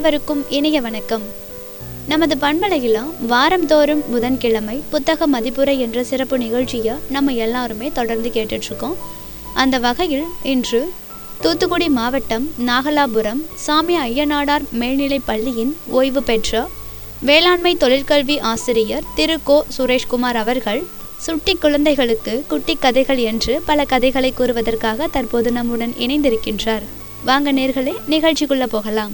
அனைவருக்கும் இனிய வணக்கம் நமது பண்பலையில் வாரந்தோறும் புதன்கிழமை புத்தக மதிப்புரை என்ற சிறப்பு நிகழ்ச்சியை நம்ம எல்லாருமே தொடர்ந்து கேட்டுட்ருக்கோம் அந்த வகையில் இன்று தூத்துக்குடி மாவட்டம் நாகலாபுரம் சாமி ஐயனாடார் மேல்நிலைப் பள்ளியின் ஓய்வு பெற்ற வேளாண்மை தொழிற்கல்வி ஆசிரியர் திரு கோ சுரேஷ்குமார் அவர்கள் சுட்டி குழந்தைகளுக்கு குட்டி கதைகள் என்று பல கதைகளை கூறுவதற்காக தற்போது நம்முடன் இணைந்திருக்கின்றார் வாங்க நேர்களே நிகழ்ச்சிக்குள்ள போகலாம்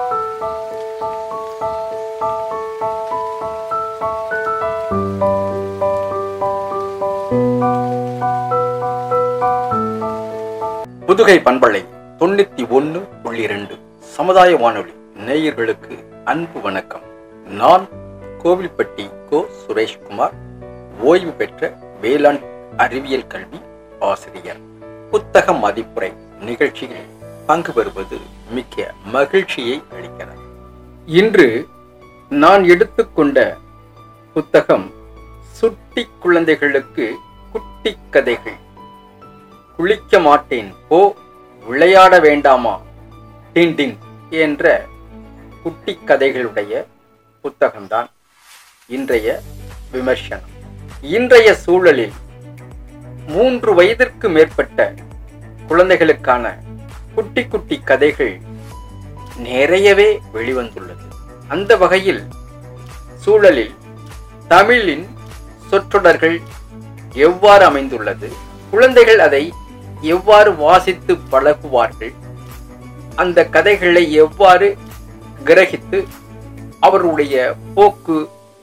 புதுகை பண்பலை தொண்ணூத்தி ஒன்னு புள்ளி ரெண்டு சமுதாய வானொலி நேயர்களுக்கு அன்பு வணக்கம் நான் கோவில்பட்டி கோ சுரேஷ்குமார் ஓய்வு பெற்ற வேளாண் அறிவியல் கல்வி ஆசிரியர் புத்தக மதிப்புரை நிகழ்ச்சியில் பங்கு பெறுவது மிக்க மகிழ்ச்சியை அளிக்கிறது இன்று நான் எடுத்துக்கொண்ட புத்தகம் சுட்டி குழந்தைகளுக்கு குட்டி கதைகள் குளிக்க மாட்டேன் போ விளையாட வேண்டாமா டின் டின் என்ற குட்டி கதைகளுடைய புத்தகம்தான் இன்றைய விமர்சனம் இன்றைய சூழலில் மூன்று வயதிற்கு மேற்பட்ட குழந்தைகளுக்கான குட்டி குட்டி கதைகள் நிறையவே வெளிவந்துள்ளது அந்த வகையில் சூழலில் தமிழின் சொற்றொடர்கள் எவ்வாறு அமைந்துள்ளது குழந்தைகள் அதை எவ்வாறு வாசித்து பழகுவார்கள் அந்த கதைகளை எவ்வாறு கிரகித்து அவருடைய போக்கு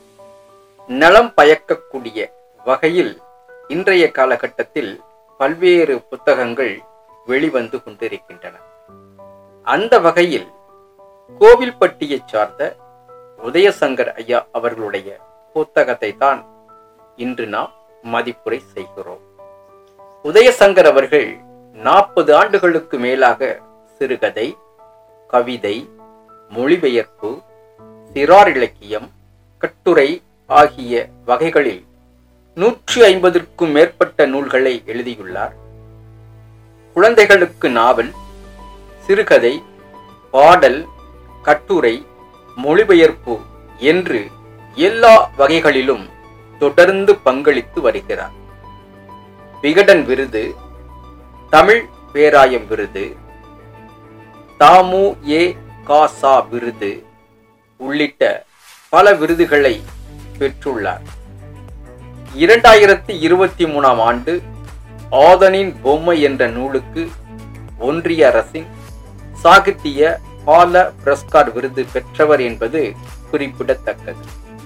நலம் பயக்கக்கூடிய வகையில் இன்றைய காலகட்டத்தில் பல்வேறு புத்தகங்கள் வெளிவந்து கொண்டிருக்கின்றன அந்த வகையில் கோவில்பட்டியைச் சார்ந்த உதயசங்கர் ஐயா அவர்களுடைய புத்தகத்தை தான் இன்று நாம் மதிப்புரை செய்கிறோம் உதயசங்கர் அவர்கள் நாற்பது ஆண்டுகளுக்கு மேலாக சிறுகதை கவிதை மொழிபெயர்ப்பு சிறார் இலக்கியம் கட்டுரை ஆகிய வகைகளில் நூற்றி ஐம்பதற்கும் மேற்பட்ட நூல்களை எழுதியுள்ளார் குழந்தைகளுக்கு நாவல் சிறுகதை பாடல் கட்டுரை மொழிபெயர்ப்பு என்று எல்லா வகைகளிலும் தொடர்ந்து பங்களித்து வருகிறார் விகடன் விருது தமிழ் பேராயம் விருது தாமு ஏ காசா விருது உள்ளிட்ட பல விருதுகளை பெற்றுள்ளார் இரண்டாயிரத்தி இருபத்தி மூணாம் ஆண்டு ஆதனின் பொம்மை என்ற நூலுக்கு ஒன்றிய அரசின் சாகித்ய பால புரஸ்கார் விருது பெற்றவர் என்பது குறிப்பிடத்தக்கது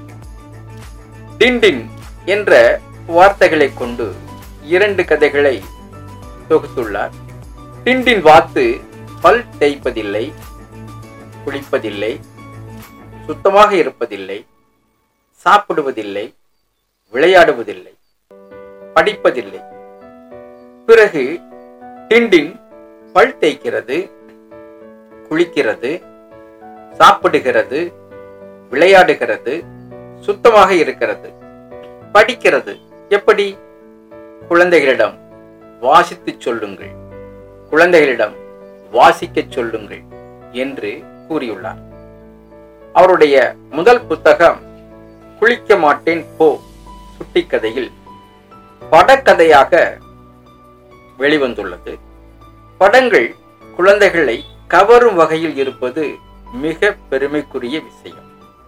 டிண்டின் என்ற வார்த்தைகளை கொண்டு இரண்டு கதைகளை தொகுத்துள்ளார் டிண்டின் வாத்து பல் தேய்ப்பதில்லை குளிப்பதில்லை சுத்தமாக இருப்பதில்லை சாப்பிடுவதில்லை விளையாடுவதில்லை படிப்பதில்லை பிறகு டிண்டின் பல் தேய்க்கிறது குளிக்கிறது சாப்பிடுகிறது விளையாடுகிறது சுத்தமாக இருக்கிறது படிக்கிறது எப்படி குழந்தைகளிடம் வாசித்து சொல்லுங்கள் குழந்தைகளிடம் வாசிக்கச் சொல்லுங்கள் என்று கூறியுள்ளார் அவருடைய முதல் புத்தகம் குளிக்க மாட்டேன் போ சுட்டி கதையில் படக்கதையாக வெளிவந்துள்ளது படங்கள் குழந்தைகளை கவரும் வகையில் இருப்பது மிக பெருமைக்குரிய விஷயம்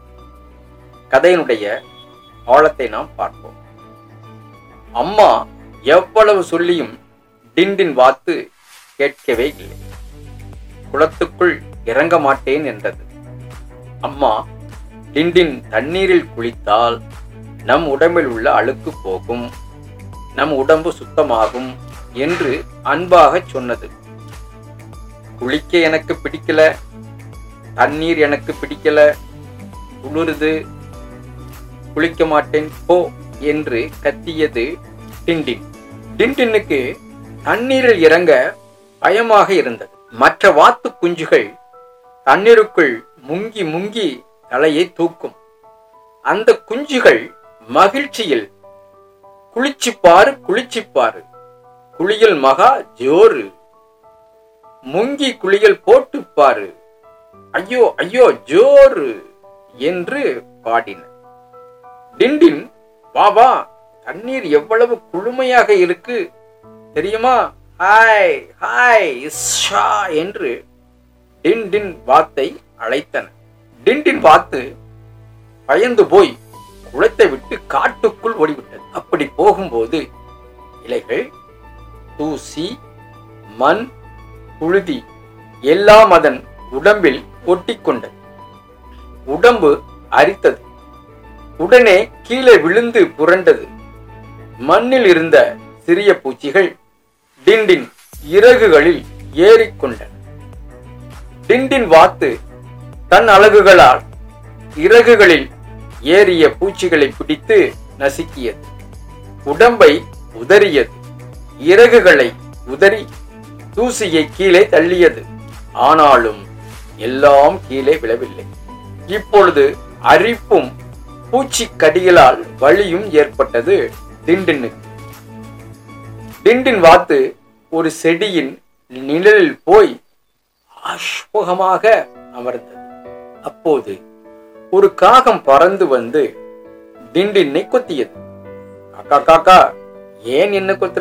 கதையினுடைய ஆழத்தை நாம் பார்ப்போம் அம்மா எவ்வளவு சொல்லியும் டிண்டின் வாத்து கேட்கவே இல்லை குளத்துக்குள் இறங்க மாட்டேன் என்றது அம்மா டிண்டின் தண்ணீரில் குளித்தால் நம் உடம்பில் உள்ள அழுக்கு போகும் நம் உடம்பு சுத்தமாகும் என்று அன்பாக சொன்னது குளிக்க எனக்கு பிடிக்கல தண்ணீர் எனக்கு பிடிக்கல குளிருது குளிக்க மாட்டேன் போ என்று கத்தியது டிண்டின் டிண்டினுக்கு தண்ணீரில் இறங்க பயமாக இருந்தது மற்ற வாத்து குஞ்சுகள் தண்ணீருக்குள் முங்கி முங்கி தலையை தூக்கும் அந்த குஞ்சுகள் மகிழ்ச்சியில் குளிச்சிப்பாரு குளிச்சிப்பாரு குளியல் மகா ஜோறு முங்கி குளியல் போட்டுப்பாரு ஐயோ ஐயோ ஜோரு என்று பாடின டிண்டின் வா வா தண்ணீர் எவ்வளவு குளுமையாக இருக்கு தெரியுமா ஹாய் ஹாய் இஸ்ஷா என்று டிண்டின் வாத்தை அழைத்தன டிண்டின் வாத்து பயந்து போய் குளத்தை விட்டு காட்டுக்குள் ஓடிவிட்டது அப்படி போகும்போது இலைகள் தூசி மண் புழுதி எல்லாம் அதன் உடம்பில் ஒட்டிக்கொண்டது உடம்பு அரித்தது உடனே கீழே விழுந்து புரண்டது மண்ணில் இருந்த சிறிய பூச்சிகள் டிண்டின் இறகுகளில் ஏறிக்கொண்டன டிண்டின் வாத்து தன் அலகுகளால் இறகுகளில் ஏறிய பூச்சிகளை பிடித்து நசுக்கியது உடம்பை உதறியது இறகுகளை உதறி தூசியை கீழே தள்ளியது ஆனாலும் எல்லாம் கீழே விழவில்லை இப்பொழுது அரிப்பும் பூச்சி கடிகளால் வலியும் ஏற்பட்டது டிண்டினுக்கு டிண்டின் வாத்து ஒரு செடியின் நிழலில் போய் ஆஷ்பகமாக அமர்ந்தது அப்போது ஒரு காகம் பறந்து வந்து டிண்டினை கொத்தியது காக்கா காக்கா ஏன் என்ன கொத்துற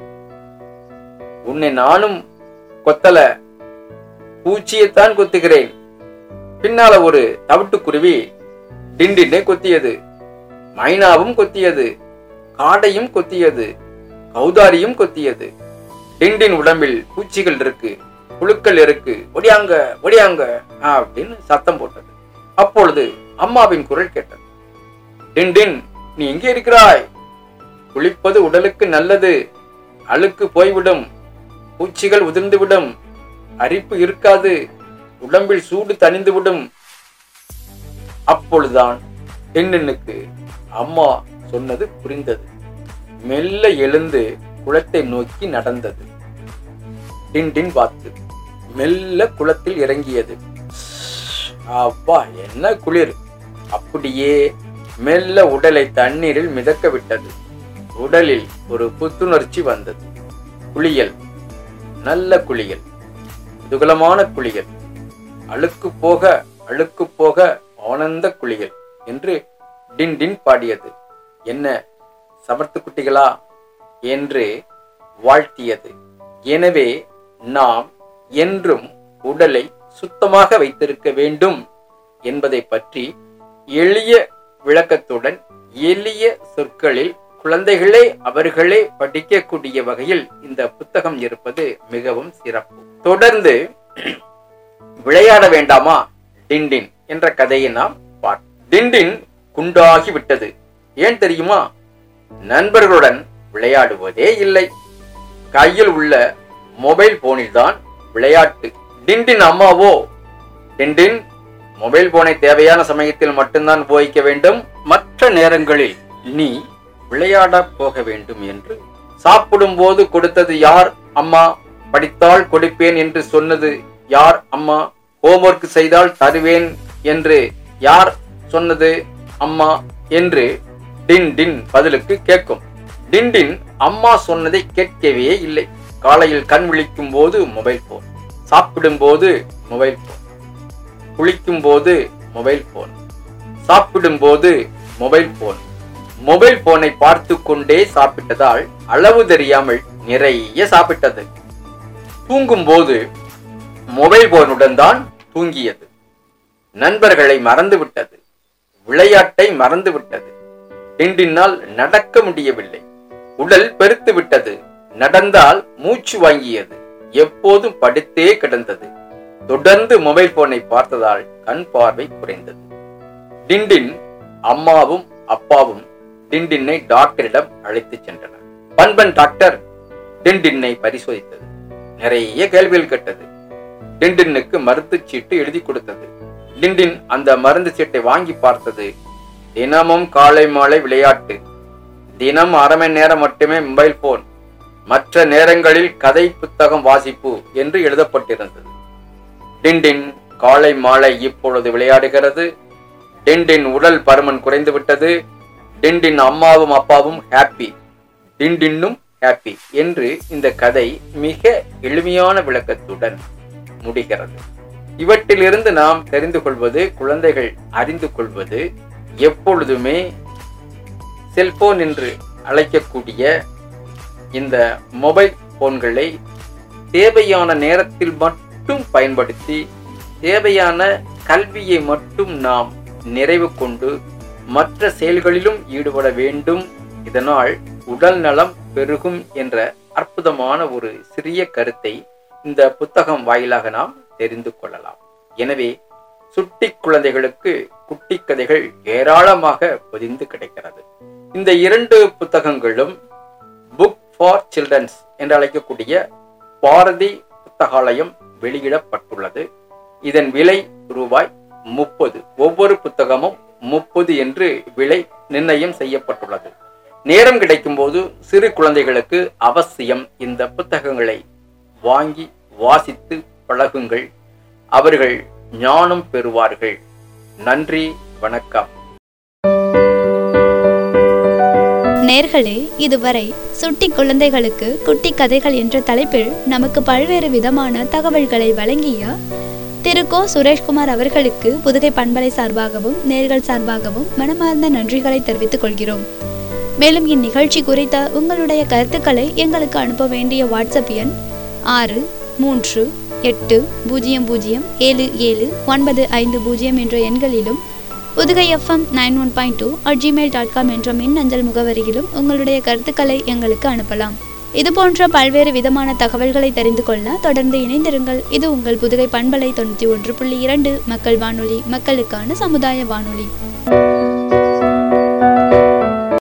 உன்னை நானும் கொத்தல பூச்சியைத்தான் கொத்துகிறேன் பின்னால ஒரு தவிட்டுக்குருவி டிண்டினை கொத்தியது மைனாவும் கொத்தியது காடையும் கொத்தியது கௌதாரியும் கொத்தியது டிண்டின் உடம்பில் பூச்சிகள் இருக்கு புழுக்கள் இருக்கு ஒடியாங்க ஒடியாங்க அப்படின்னு சத்தம் போட்டது அப்பொழுது அம்மாவின் குரல் கேட்டது டிண்டின் நீ எங்கே இருக்கிறாய் குளிப்பது உடலுக்கு நல்லது அழுக்கு போய்விடும் பூச்சிகள் உதிர்ந்துவிடும் அரிப்பு இருக்காது உடம்பில் சூடு தணிந்துவிடும் அப்பொழுதுதான் டிண்டினுக்கு அம்மா சொன்னது புரிந்தது மெல்ல எழுந்து குளத்தை நோக்கி நடந்தது டிண்டின் வாத்து மெல்ல குளத்தில் இறங்கியது அப்பா என்ன குளிர் அப்படியே மெல்ல உடலை தண்ணீரில் மிதக்க விட்டது உடலில் ஒரு புத்துணர்ச்சி வந்தது குளியல் நல்ல குளியல் துகலமான குளியல் அழுக்கு போக அழுக்கு போக ஆனந்த குளியல் என்று டின் டின் பாடியது என்ன சமர்த்து குட்டிகளா என்று வாழ்த்தியது எனவே நாம் என்றும் உடலை சுத்தமாக வைத்திருக்க வேண்டும் என்பதை பற்றி எளிய விளக்கத்துடன் எளிய சொற்களில் குழந்தைகளே அவர்களே படிக்கக்கூடிய வகையில் இந்த புத்தகம் இருப்பது மிகவும் சிறப்பு தொடர்ந்து விளையாட வேண்டாமா டிண்டின் என்ற கதையை நாம் பார்ப்போம் டிண்டின் குண்டாகி விட்டது ஏன் தெரியுமா நண்பர்களுடன் விளையாடுவதே இல்லை கையில் உள்ள மொபைல் போனில் தான் விளையாட்டு டிண்டின் அம்மாவோ டிண்டின் மொபைல் போனை தேவையான சமயத்தில் மட்டும்தான் உபயோகிக்க வேண்டும் மற்ற நேரங்களில் நீ விளையாட போக வேண்டும் என்று சாப்பிடும் போது கொடுத்தது யார் அம்மா படித்தால் கொடுப்பேன் என்று சொன்னது யார் அம்மா ஹோம்ஒர்க் செய்தால் தருவேன் என்று யார் சொன்னது அம்மா என்று டின் டின் பதிலுக்கு கேட்கும் டின் டின் அம்மா சொன்னதை கேட்கவே இல்லை காலையில் கண் விழிக்கும் போது மொபைல் போன் சாப்பிடும் போது மொபைல் போன் குளிக்கும் போது மொபைல் போன் சாப்பிடும் போது மொபைல் போன் மொபைல் போனை பார்த்து கொண்டே சாப்பிட்டதால் அளவு தெரியாமல் நிறைய சாப்பிட்டது தூங்கும் போது மொபைல் போனுடன் தான் தூங்கியது நண்பர்களை மறந்து விட்டது விளையாட்டை மறந்து விட்டது டிண்டினால் நடக்க முடியவில்லை உடல் பெருத்து விட்டது நடந்தால் மூச்சு வாங்கியது எப்போதும் படுத்தே கிடந்தது தொடர்ந்து மொபைல் போனை பார்த்ததால் கண் பார்வை குறைந்தது டிண்டின் அம்மாவும் அப்பாவும் டிண்டினை டாக்டரிடம் அழைத்துச் சென்றனர் பண்பன் டாக்டர் டிண்டினை பரிசோதித்தது நிறைய கேள்விகள் கேட்டது டிண்டினுக்கு மருந்து சீட்டு எழுதி கொடுத்தது டிண்டின் அந்த மருந்து சீட்டை வாங்கி பார்த்தது தினமும் காலை மாலை விளையாட்டு தினம் அரை மணி நேரம் மட்டுமே மொபைல் போன் மற்ற நேரங்களில் கதை புத்தகம் வாசிப்பு என்று எழுதப்பட்டிருந்தது டிண்டின் காலை மாலை இப்பொழுது விளையாடுகிறது டிண்டின் உடல் பருமன் குறைந்து விட்டது டிண்டின் அம்மாவும் அப்பாவும் ஹாப்பி டிண்டின்னும் ஹாப்பி என்று இந்த கதை மிக எளிமையான விளக்கத்துடன் முடிகிறது இவற்றிலிருந்து நாம் தெரிந்து கொள்வது குழந்தைகள் அறிந்து கொள்வது எப்பொழுதுமே செல்போன் என்று அழைக்கக்கூடிய இந்த மொபைல் போன்களை தேவையான நேரத்தில் மட்டும் பயன்படுத்தி தேவையான கல்வியை மட்டும் நாம் நிறைவு கொண்டு மற்ற செயல்களிலும் ஈடுபட வேண்டும் இதனால் உடல் நலம் பெருகும் என்ற அற்புதமான ஒரு சிறிய கருத்தை இந்த புத்தகம் வாயிலாக நாம் தெரிந்து கொள்ளலாம் எனவே சுட்டி குழந்தைகளுக்கு குட்டி கதைகள் ஏராளமாக பொதிந்து கிடைக்கிறது இந்த இரண்டு புத்தகங்களும் புக் ஃபார் சில்ட்ரன்ஸ் என்று அழைக்கக்கூடிய பாரதி புத்தகாலயம் வெளியிடப்பட்டுள்ளது இதன் விலை ரூபாய் முப்பது ஒவ்வொரு புத்தகமும் முப்பது என்று விலை நிர்ணயம் செய்யப்பட்டுள்ளது நேரம் கிடைக்கும்போது சிறு குழந்தைகளுக்கு அவசியம் இந்த புத்தகங்களை வாங்கி வாசித்து பழகுங்கள் அவர்கள் ஞானம் பெறுவார்கள் நன்றி வணக்கம் நேர்களே இதுவரை சுட்டி குழந்தைகளுக்கு குட்டி கதைகள் என்ற தலைப்பில் நமக்கு பல்வேறு விதமான தகவல்களை வழங்கிய திரு கோ சுரேஷ்குமார் அவர்களுக்கு புதுகை பண்பலை சார்பாகவும் நேர்கள் சார்பாகவும் மனமார்ந்த நன்றிகளை தெரிவித்துக் கொள்கிறோம் மேலும் இந்நிகழ்ச்சி குறித்த உங்களுடைய கருத்துக்களை எங்களுக்கு அனுப்ப வேண்டிய வாட்ஸ்அப் எண் ஆறு மூன்று எட்டு பூஜ்ஜியம் பூஜ்ஜியம் ஏழு ஏழு ஒன்பது ஐந்து பூஜ்ஜியம் என்ற எண்களிலும் Pudugai FM nine one point two at Gmail dot com என்ற மின் அஞ்சல் முகவரியிலும் உங்களுடைய கருத்துக்களை எங்களுக்கு அனுப்பலாம் இது போன்ற பல்வேறு விதமான தகவல்களை தெரிந்து கொள்ள தொடர்ந்து இணைந்திருங்கள் இது உங்கள் புதுகை பண்பலை தொண்ணூற்றி ஒன்று புள்ளி இரண்டு மக்கள் வானொலி மக்களுக்கான சமுதாய வானொலி